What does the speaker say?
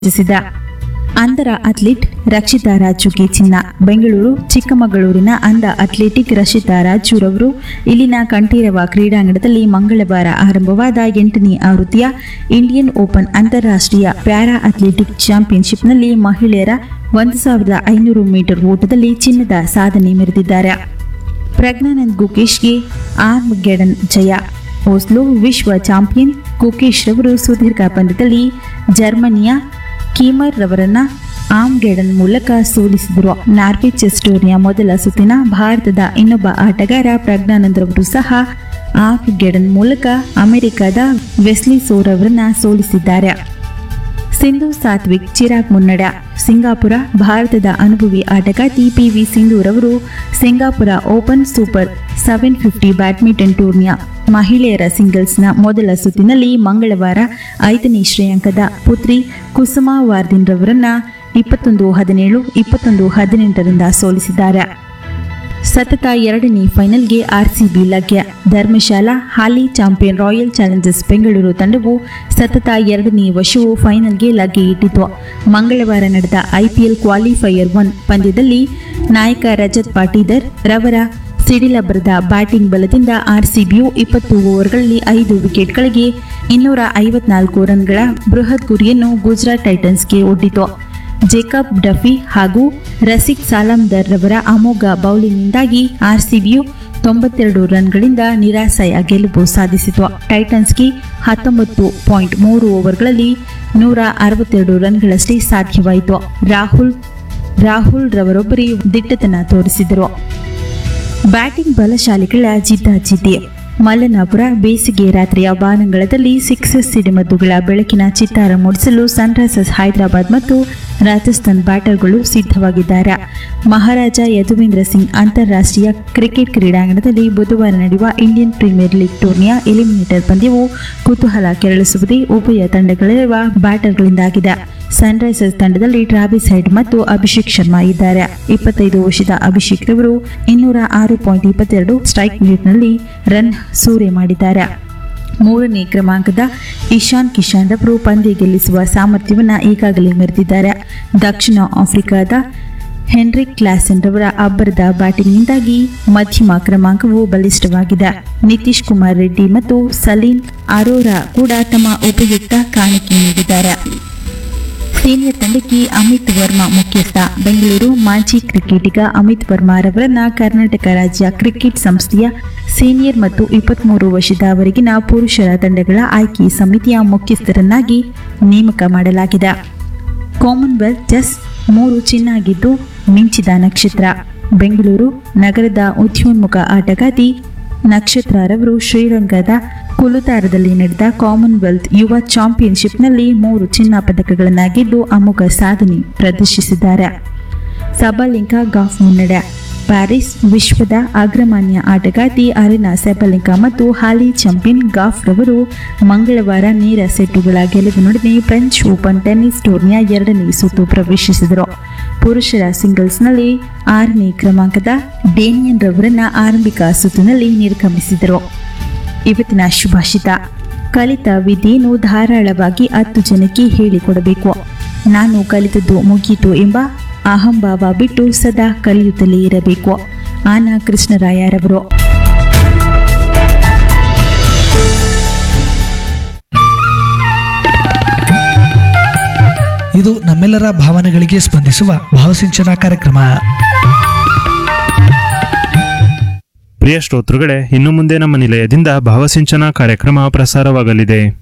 ರಚಿಸಿದ ಅಂಧರ ಅಥ್ಲೀಟ್ ರಕ್ಷಿತಾ ರಾಜುಗೆ ಚಿನ್ನ ಬೆಂಗಳೂರು ಚಿಕ್ಕಮಗಳೂರಿನ ಅಂಧ ಅಥ್ಲೆಟಿಕ್ ರಕ್ಷಿತಾ ರಾಜುರವರು ಇಲ್ಲಿನ ಕಂಠೀರವ ಕ್ರೀಡಾಂಗಣದಲ್ಲಿ ಮಂಗಳವಾರ ಆರಂಭವಾದ ಎಂಟನೇ ಆವೃತ್ತಿಯ ಇಂಡಿಯನ್ ಓಪನ್ ಅಂತಾರಾಷ್ಟ್ರೀಯ ಪ್ಯಾರಾ ಅಥ್ಲೆಟಿಕ್ ಚಾಂಪಿಯನ್ಶಿಪ್ನಲ್ಲಿ ಮಹಿಳೆಯರ ಒಂದು ಸಾವಿರದ ಐನೂರು ಮೀಟರ್ ಓಟದಲ್ಲಿ ಚಿನ್ನದ ಸಾಧನೆ ಮೆರೆದಿದ್ದಾರೆ ಪ್ರಜ್ಞಾನಂದ್ ಗುಕೇಶ್ಗೆ ಆರ್ಮ್ ಗೆಡನ್ ಜಯ ಓಸ್ಲೋ ವಿಶ್ವ ಚಾಂಪಿಯನ್ ಗುಕೇಶ್ ರವರು ಸುದೀರ್ಘ ಪಂದ್ಯದಲ್ಲಿ ಜರ್ಮನಿಯ ಕೀಮರ್ ರವರನ್ನ ಆರ್ಮ್ ಗೆಡನ್ ಮೂಲಕ ಸೋಲಿಸಿದರು ನಾರ್ವೆ ಚೆಸ್ ಟೂರ್ನಿಯ ಮೊದಲ ಸುತ್ತಿನ ಭಾರತದ ಇನ್ನೊಬ್ಬ ಆಟಗಾರ ಪ್ರಜ್ಞಾನಂದ್ ರವರು ಸಹ ಆರ್ಮ್ ಗೆಡನ್ ಮೂಲಕ ಅಮೆರಿಕದ ವೆಸ್ಲಿ ಸೋರ್ ಅವರನ್ನ ಸೋಲಿಸಿದ್ದಾರೆ ಸಿಂಧು ಸಾತ್ವಿಕ್ ಚಿರಾಗ್ ಮುನ್ನಡ ಸಿಂಗಾಪುರ ಭಾರತದ ಅನುಭವಿ ಆಟಗಾರ್ತಿ ಪಿ ವಿ ಸಿಂಧೂರವರು Singapore open super seven fifty badminton ಟೂರ್ನಿಯ ಮಹಿಳೆಯರ ಸಿಂಗಲ್ಸ್ನ ಮೊದಲ ಸುತ್ತಿನಲ್ಲಿ ಮಂಗಳವಾರ ಐದನೇ ಶ್ರೇಯಾಂಕದ ಪುತ್ರಿ ಕುಸುಮಾ ವಾರ್ದಿನ್ ರವರನ್ನ ಇಪ್ಪತ್ತೊಂದು ಹದಿನೇಳು ಇಪ್ಪತ್ತೊಂದು ಹದಿನೆಂಟರಿಂದ ಸೋಲಿಸಿದ್ದಾರೆ ಸತತ ಎರಡನೇ ಫೈನಲ್ಗೆ ಆರ್ಸಿಬಿ ಲಗ್ಯ ಧರ್ಮಶಾಲಾ ಹಾಲಿ ಚಾಂಪಿಯನ್ ರಾಯಲ್ ಚಾಲೆಂಜರ್ಸ್ ಬೆಂಗಳೂರು ತಂಡವು ಸತತ ಎರಡನೇ ವರ್ಷವೂ ಫೈನಲ್ಗೆ ಲಗ್ಗೆ ಇಟ್ಟಿತು ಮಂಗಳವಾರ ನಡೆದ ಐಪಿಎಲ್ ಕ್ವಾಲಿಫೈಯರ್ ಒನ್ ಪಂದ್ಯದಲ್ಲಿ ನಾಯಕ ರಜತ್ ಪಾಟೀದರ್ ರವರ ಸಿಡಿಲಬ್ಬರದ ಬ್ಯಾಟಿಂಗ್ ಬಲದಿಂದ ಆರ್ಸಿಬಿಯು ಇಪ್ಪತ್ತು ಓವರ್ಗಳಲ್ಲಿ ಐದು ವಿಕೆಟ್ಗಳಿಗೆ ಇನ್ನೂರ ಐವತ್ನಾಲ್ಕು ರನ್ಗಳ ಬೃಹತ್ ಗುರಿಯನ್ನು ಗುಜರಾತ್ ಟೈಟನ್ಸ್ಗೆ ಒಡ್ಡಿತು ಜೇಕಬ್ ಡಫಿ ಹಾಗೂ ರಸಿಕ್ ಸಾಲಾಮ್ದರ್ ರವರ ಅಮೋಘ ಬೌಲಿಂಗ್ನಿಂದಾಗಿ ಆರ್ಸಿಬಿಯು ತೊಂಬತ್ತೆರಡು ರನ್ಗಳಿಂದ ನಿರಾಸೆಯ ಗೆಲುವು ಸಾಧಿಸಿತು ಟೈಟನ್ಸ್ಗೆ ಹತ್ತೊಂಬತ್ತು ಪಾಯಿಂಟ್ ಮೂರು ಓವರ್ಗಳಲ್ಲಿ ನೂರ ಅರವತ್ತೆರಡು ರನ್ಗಳಷ್ಟೇ ಸಾಧ್ಯವಾಯಿತು ರಾಹುಲ್ ರಾಹುಲ್ ರವರೊಬ್ಬರೇ ದಿಟ್ಟತನ ತೋರಿಸಿದರು ಬ್ಯಾಟಿಂಗ್ ಬಲಶಾಲಿಗಳ ಜಿದ್ದಾಜಿದ್ದಿ ಮಲ್ಲನಾಪುರ ಬೇಸಿಗೆ ರಾತ್ರಿಯ ಬಾನಂಗಳದಲ್ಲಿ ಸಿಕ್ಸಸ್ ಸಿಡಿಮದ್ದುಗಳ ಬೆಳಕಿನ ಚಿತ್ತಾರ ಮೂಡಿಸಲು ಸನ್ರೈಸರ್ಸ್ ಹೈದರಾಬಾದ್ ಮತ್ತು ರಾಜಸ್ಥಾನ್ ಬ್ಯಾಟರ್ಗಳು ಸಿದ್ಧವಾಗಿದ್ದಾರೆ ಮಹಾರಾಜ ಯದುವೇಂದ್ರ ಸಿಂಗ್ ಅಂತಾರಾಷ್ಟ್ರೀಯ ಕ್ರಿಕೆಟ್ ಕ್ರೀಡಾಂಗಣದಲ್ಲಿ ಬುಧವಾರ ನಡೆಯುವ ಇಂಡಿಯನ್ ಪ್ರೀಮಿಯರ್ ಲೀಗ್ ಟೂರ್ನಿಯ ಎಲಿಮಿನೇಟರ್ ಪಂದ್ಯವು ಕುತೂಹಲ ಕೆರಳಿಸುವುದೇ ಉಭಯ ತಂಡಗಳಿರುವ ಬ್ಯಾಟರ್ಗಳಿಂದಾಗಿದೆ ಸನ್ರೈಸರ್ಸ್ ತಂಡದಲ್ಲಿ ಟ್ರಾವಿಸ್ ಹೆಡ್ ಮತ್ತು ಅಭಿಷೇಕ್ ಶರ್ಮಾ ಇದ್ದಾರೆ ಇಪ್ಪತ್ತೈದು ವರ್ಷದ ಅಭಿಷೇಕ್ ರವರು ಇನ್ನೂರ ಆರು ಪಾಯಿಂಟ್ ಇಪ್ಪತ್ತೆರಡು ಸ್ಟ್ರೈಕ್ ರೇಟ್ನಲ್ಲಿ ರನ್ ಸೂರೆ ಮಾಡಿದ್ದಾರೆ ಮೂರನೇ ಕ್ರಮಾಂಕದ ಇಶಾನ್ ಕಿಶಾನ್ ರವರು ಪಂದ್ಯ ಗೆಲ್ಲಿಸುವ ಸಾಮರ್ಥ್ಯವನ್ನು ಈಗಾಗಲೇ ಮೆರೆದಿದ್ದಾರೆ ದಕ್ಷಿಣ ಆಫ್ರಿಕಾದ ಹೆನ್ರಿಕ್ ಕ್ಲಾಸನ್ ರವರ ಅಬ್ಬರದ ಬ್ಯಾಟಿಂಗ್ನಿಂದಾಗಿ ಮಧ್ಯಮ ಕ್ರಮಾಂಕವು ಬಲಿಷ್ಠವಾಗಿದೆ ನಿತೀಶ್ ಕುಮಾರ್ ರೆಡ್ಡಿ ಮತ್ತು ಸಲೀನ್ ಅರೋರಾ ಕೂಡ ತಮ್ಮ ಉಪಯುಕ್ತ ಕಾಣಿಕೆ ನೀಡಿದ್ದಾರೆ ಸೀನಿಯರ್ ತಂಡಕ್ಕೆ ಅಮಿತ್ ವರ್ಮಾ ಮುಖ್ಯಸ್ಥ ಬೆಂಗಳೂರು ಮಾಜಿ ಕ್ರಿಕೆಟಿಗ ಅಮಿತ್ ವರ್ಮಾ ರವರನ್ನ ಕರ್ನಾಟಕ ರಾಜ್ಯ ಕ್ರಿಕೆಟ್ ಸಂಸ್ಥೆಯ ಸೀನಿಯರ್ ಮತ್ತು ಇಪ್ಪತ್ಮೂರು ವರ್ಷದವರೆಗಿನ ಪುರುಷರ ತಂಡಗಳ ಆಯ್ಕೆ ಸಮಿತಿಯ ಮುಖ್ಯಸ್ಥರನ್ನಾಗಿ ನೇಮಕ ಮಾಡಲಾಗಿದೆ ಕಾಮನ್ವೆಲ್ತ್ ಚೆಸ್ ಮೂರು ಚಿನ್ನಾಗಿದ್ದು ಮಿಂಚಿದ ನಕ್ಷತ್ರ ಬೆಂಗಳೂರು ನಗರದ ಉದ್ಯೋನ್ಮುಖ ಆಟಗಾತಿ ನಕ್ಷತ್ರರವರು ಶ್ರೀರಂಗದ ಕುಲುತಾರದಲ್ಲಿ ನಡೆದ ಕಾಮನ್ವೆಲ್ತ್ ಯುವ ಚಾಂಪಿಯನ್ಶಿಪ್ನಲ್ಲಿ ಮೂರು ಚಿನ್ನ ಪದಕಗಳನ್ನು ಗೆದ್ದು ಅಮೋಘ ಸಾಧನೆ ಪ್ರದರ್ಶಿಸಿದ್ದಾರೆ ಸಬಲಿಂಕ ಗಾಫ್ ಮುನ್ನಡೆ ಪ್ಯಾರಿಸ್ ವಿಶ್ವದ ಅಗ್ರಮಾನ್ಯ ಆಟಗಾರ್ತಿ ಅರಿನಾ ಸೆಬಲಿಂಕಾ ಮತ್ತು ಹಾಲಿ ಚಾಂಪಿಯನ್ ಗಾಫ್ ರವರು ಮಂಗಳವಾರ ನೇರ ಸೆಟ್ಟುಗಳ ಗೆಲುವಿನೊಡನೆ ಫ್ರೆಂಚ್ ಓಪನ್ ಟೆನ್ನಿಸ್ ಟೂರ್ನಿಯ ಎರಡನೇ ಸುತ್ತು ಪ್ರವೇಶಿಸಿದರು ಪುರುಷರ ಸಿಂಗಲ್ಸ್ನಲ್ಲಿ ಆರನೇ ಕ್ರಮಾಂಕದ ಡೇನಿಯನ್ ರವರನ್ನ ಆರಂಭಿಕ ಸುತ್ತಿನಲ್ಲಿ ನಿರ್ಗಮಿಸಿದರು ಇವತ್ತಿನ ಶುಭಾಷಿತ ಕಲಿತ ವಿದ್ಯೆಯನ್ನು ಧಾರಾಳವಾಗಿ ಹತ್ತು ಜನಕ್ಕೆ ಹೇಳಿಕೊಡಬೇಕು ನಾನು ಕಲಿತದ್ದು ಮುಗೀತು ಎಂಬ ಅಹಂಭಾವ ಬಿಟ್ಟು ಸದಾ ಕಲಿಯುತ್ತಲೇ ಇರಬೇಕು ಆನ ಕೃಷ್ಣರಾಯರವರು ಇದು ನಮ್ಮೆಲ್ಲರ ಭಾವನೆಗಳಿಗೆ ಸ್ಪಂದಿಸುವ ಭಾವಸಿಂಚನ ಕಾರ್ಯಕ್ರಮ ಪ್ರಿಯ ಶ್ರೋತೃಗಳೇ ಇನ್ನು ಮುಂದೆ ನಮ್ಮ ನಿಲಯದಿಂದ ಭಾವಸಿಂಚನ ಕಾರ್ಯಕ್ರಮ ಪ್ರಸಾರವಾಗಲಿದೆ